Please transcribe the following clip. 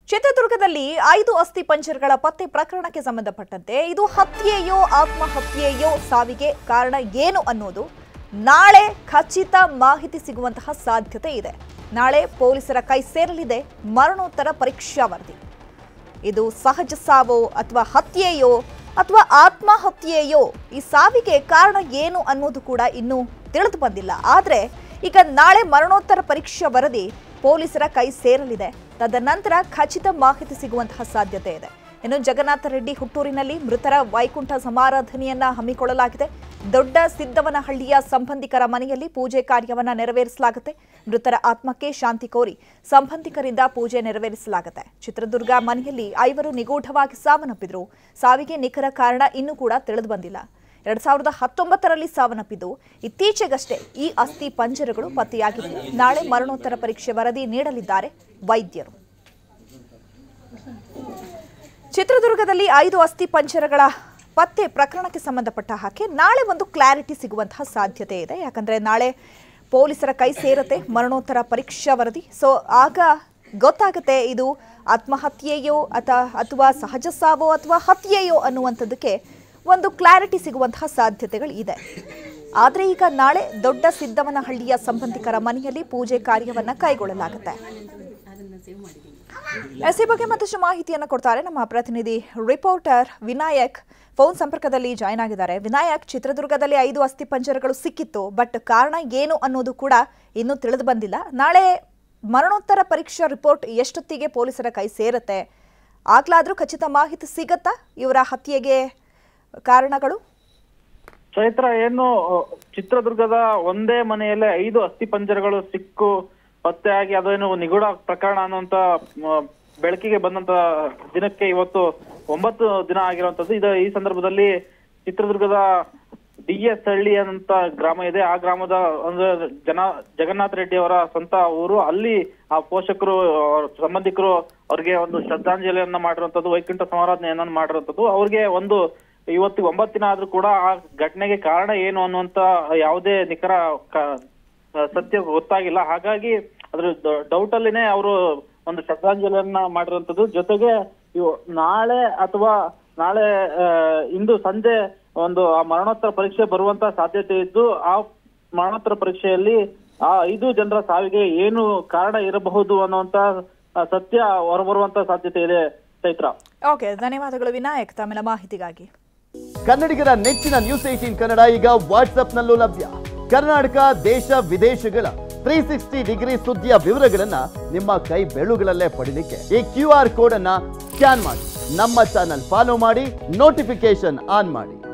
ಚಿತ್ರದುರ್ಗದಲ್ಲಿ ಐದು ಅಸ್ಥಿ ಪಂಜರಗಳ ಪತ್ತೆ ಪ್ರಕರಣಕ್ಕೆ ಸಂಬಂಧಪಟ್ಟಂತೆ ಇದು ಹತ್ಯೆಯೋ ಆತ್ಮಹತ್ಯೆಯೋ ಸಾವಿಗೆ ಕಾರಣ ಏನು ಅನ್ನೋದು ನಾಳೆ ಖಚಿತ ಮಾಹಿತಿ ಸಿಗುವಂತಹ ಸಾಧ್ಯತೆ ಇದೆ ನಾಳೆ ಪೊಲೀಸರ ಕೈ ಸೇರಲಿದೆ ಮರಣೋತ್ತರ ಪರೀಕ್ಷಾ ವರದಿ ಇದು ಸಹಜ ಸಾವೋ ಅಥವಾ ಹತ್ಯೆಯೋ ಅಥವಾ ಆತ್ಮಹತ್ಯೆಯೋ ಈ ಸಾವಿಗೆ ಕಾರಣ ಏನು ಅನ್ನೋದು ಕೂಡ ಇನ್ನೂ ತಿಳಿದು ಬಂದಿಲ್ಲ ಆದರೆ ಈಗ ನಾಳೆ ಮರಣೋತ್ತರ ಪರೀಕ್ಷಾ ವರದಿ ಪೊಲೀಸರ ಕೈ ಸೇರಲಿದೆ ತದನಂತರ ಖಚಿತ ಮಾಹಿತಿ ಸಿಗುವಂತಹ ಸಾಧ್ಯತೆ ಇದೆ ಇನ್ನು ಜಗನ್ನಾಥ ರೆಡ್ಡಿ ಹುಟ್ಟೂರಿನಲ್ಲಿ ಮೃತರ ವೈಕುಂಠ ಸಮಾರಾಧನೆಯನ್ನ ಹಮ್ಮಿಕೊಳ್ಳಲಾಗಿದೆ ದೊಡ್ಡ ಸಿದ್ದವನಹಳ್ಳಿಯ ಸಂಬಂಧಿಕರ ಮನೆಯಲ್ಲಿ ಪೂಜೆ ಕಾರ್ಯವನ್ನ ನೆರವೇರಿಸಲಾಗುತ್ತೆ ಮೃತರ ಆತ್ಮಕ್ಕೆ ಶಾಂತಿ ಕೋರಿ ಸಂಬಂಧಿಕರಿಂದ ಪೂಜೆ ನೆರವೇರಿಸಲಾಗುತ್ತೆ ಚಿತ್ರದುರ್ಗ ಮನೆಯಲ್ಲಿ ಐವರು ನಿಗೂಢವಾಗಿ ಸಾವನ್ನಪ್ಪಿದ್ರು ಸಾವಿಗೆ ನಿಖರ ಕಾರಣ ಇನ್ನೂ ಕೂಡ ತಿಳಿದು ಬಂದಿಲ್ಲ ಎರಡ್ ಸಾವಿರದ ಹತ್ತೊಂಬತ್ತರಲ್ಲಿ ಸಾವನ್ನಪ್ಪಿದ್ದು ಇತ್ತೀಚೆಗಷ್ಟೇ ಈ ಅಸ್ಥಿ ಪಂಜರಗಳು ಪತ್ತೆಯಾಗಿದ್ದು ನಾಳೆ ಮರಣೋತ್ತರ ಪರೀಕ್ಷೆ ವರದಿ ನೀಡಲಿದ್ದಾರೆ ವೈದ್ಯರು ಚಿತ್ರದುರ್ಗದಲ್ಲಿ ಐದು ಅಸ್ಥಿ ಪಂಜರಗಳ ಪತ್ತೆ ಪ್ರಕರಣಕ್ಕೆ ಸಂಬಂಧಪಟ್ಟ ಹಾಗೆ ನಾಳೆ ಒಂದು ಕ್ಲಾರಿಟಿ ಸಿಗುವಂತಹ ಸಾಧ್ಯತೆ ಇದೆ ಯಾಕಂದ್ರೆ ನಾಳೆ ಪೊಲೀಸರ ಕೈ ಸೇರುತ್ತೆ ಮರಣೋತ್ತರ ಪರೀಕ್ಷಾ ವರದಿ ಸೊ ಆಗ ಗೊತ್ತಾಗುತ್ತೆ ಇದು ಆತ್ಮಹತ್ಯೆಯೋ ಅಥ ಅಥವಾ ಸಹಜ ಸಾವೋ ಅಥವಾ ಹತ್ಯೆಯೋ ಅನ್ನುವಂಥದ್ದಕ್ಕೆ ಒಂದು ಕ್ಲಾರಿಟಿ ಸಿಗುವಂತಹ ಸಾಧ್ಯತೆಗಳು ಇದೆ ಆದರೆ ಈಗ ನಾಳೆ ದೊಡ್ಡ ಸಿದ್ದವನಹಳ್ಳಿಯ ಸಂಬಂಧಿಕರ ಮನೆಯಲ್ಲಿ ಪೂಜೆ ಕಾರ್ಯವನ್ನ ಕೈಗೊಳ್ಳಲಾಗುತ್ತೆ ಎಸ್ ಈ ಬಗ್ಗೆ ಮತ್ತಷ್ಟು ಮಾಹಿತಿಯನ್ನು ಕೊಡ್ತಾರೆ ನಮ್ಮ ಪ್ರತಿನಿಧಿ ರಿಪೋರ್ಟರ್ ವಿನಾಯಕ್ ಫೋನ್ ಸಂಪರ್ಕದಲ್ಲಿ ಜಾಯ್ನ್ ಆಗಿದ್ದಾರೆ ವಿನಾಯಕ್ ಚಿತ್ರದುರ್ಗದಲ್ಲಿ ಐದು ಅಸ್ಥಿ ಪಂಜರಗಳು ಸಿಕ್ಕಿತ್ತು ಬಟ್ ಕಾರಣ ಏನು ಅನ್ನೋದು ಕೂಡ ಇನ್ನೂ ತಿಳಿದು ಬಂದಿಲ್ಲ ನಾಳೆ ಮರಣೋತ್ತರ ಪರೀಕ್ಷಾ ರಿಪೋರ್ಟ್ ಎಷ್ಟೊತ್ತಿಗೆ ಪೊಲೀಸರ ಕೈ ಸೇರುತ್ತೆ ಆಗ್ಲಾದ್ರೂ ಖಚಿತ ಮಾಹಿತಿ ಸಿಗತ್ತಾ ಇವರ ಹತ್ಯೆಗೆ ಕಾರಣಗಳು ಚೈತ್ರ ಏನು ಅಹ್, ಚಿತ್ರದುರ್ಗದ ಒಂದೇ ಮನೆಯಲ್ಲೇ ಐದು ಅಸ್ಥಿ ಪಂಜರಗಳು ಸಿಕ್ಕು ಪತ್ತೆಯಾಗಿ ಅದೇನು ನಿಗೂಢ ಪ್ರಕರಣ ಅನ್ನುವಂತ ಮ, ಬೆಳಕಿಗೆ ಬಂದಂತ ದಿನಕ್ಕೆ ಇವತ್ತು ಒಂಬತ್ತು ದಿನ ಆಗಿರುವಂತದ್ದು ಇದು ಈ ಸಂದರ್ಭದಲ್ಲಿ ಚಿತ್ರದುರ್ಗದ ಡಿ ಎಸ್ ಹಳ್ಳಿ ಅಂತ ಗ್ರಾಮ ಇದೆ ಆ ಗ್ರಾಮದ ಒಂದು ಜನ ಜಗನ್ನಾಥ ರೆಡ್ಡಿ ಅವರ ಸ್ವಂತ ಊರು ಅಲ್ಲಿ ಆ ಪೋಷಕರು ಅವ್ರ ಸಂಬಂಧಿಕರು ಅವ್ರಿಗೆ ಒಂದು ಶ್ರದ್ಧಾಂಜಲಿಯನ್ನ ಮಾಡಿರುವಂತದ್ದು ವೈಕುಂಠ ಸಮಾರಾಧನೆಯನ್ನ ಮಾಡಿರುವಂತದ್ದು ಅವ್ರಿಗೆ ಒಂದು ಇವತ್ತು ಒಂಬತ್ತು ದಿನ ಆದ್ರೂ ಕೂಡ ಆ ಘಟನೆಗೆ ಕಾರಣ ಏನು ಅನ್ನುವಂತ ಯಾವುದೇ ನಿಖರ ಕ- ಸತ್ಯ ಗೊತ್ತಾಗಿಲ್ಲ ಹಾಗಾಗಿ ಅದ್ರ ಡೌಟ್ ಅಲ್ಲಿನೇ ಅವರು ಒಂದು ಶ್ರದ್ಧಾಂಜಲಿಯನ್ನ ಮಾಡಿರುವಂತದ್ದು ಜೊತೆಗೆ ಇವು ನಾಳೆ ಅಥವಾ ನಾಳೆ ಆ, ಇಂದು ಸಂಜೆ ಒಂದು ಆ ಮರಣೋತ್ತರ ಪರೀಕ್ಷೆ ಬರುವಂತ ಸಾಧ್ಯತೆ ಇದ್ದು ಆ ಮರಣೋತ್ತರ ಪರೀಕ್ಷೆಯಲ್ಲಿ ಆ ಐದು ಜನರ ಸಾವಿಗೆ ಏನು ಕಾರಣ ಇರಬಹುದು ಅನ್ನುವಂತ ಆ, ಸತ್ಯ ಹೊರಬರುವಂತ ಸಾಧ್ಯತೆ ಇದೆ ಚೈತ್ರ ಓಕೆ ಧನ್ಯವಾದಗಳು ವಿನಾಯಕ್ ತಮ್ಮೆಲ್ಲ ಮಾಹಿತಿಗಾಗಿ ಕನ್ನಡಿಗರ ನೆಚ್ಚಿನ ನ್ಯೂಸ್ ಏಟೀನ್ ಕನ್ನಡ ಈಗ ವಾಟ್ಸ್ಆಪ್ನಲ್ಲೂ ಲಭ್ಯ ಕರ್ನಾಟಕ ದೇಶ ವಿದೇಶಗಳ ತ್ರೀ ಸಿಕ್ಸ್ಟಿ ಡಿಗ್ರಿ ಸುದ್ದಿಯ ವಿವರಗಳನ್ನ ನಿಮ್ಮ ಕೈ ಬೆಳುಗಳಲ್ಲೇ ಪಡಿಲಿಕ್ಕೆ ಈ ಕ್ಯೂ ಆರ್ ಕೋಡ್ ಅನ್ನ ಸ್ಕ್ಯಾನ್ ಮಾಡಿ ನಮ್ಮ ಚಾನಲ್ ಫಾಲೋ ಮಾಡಿ ನೋಟಿಫಿಕೇಶನ್ ಆನ್ ಮಾಡಿ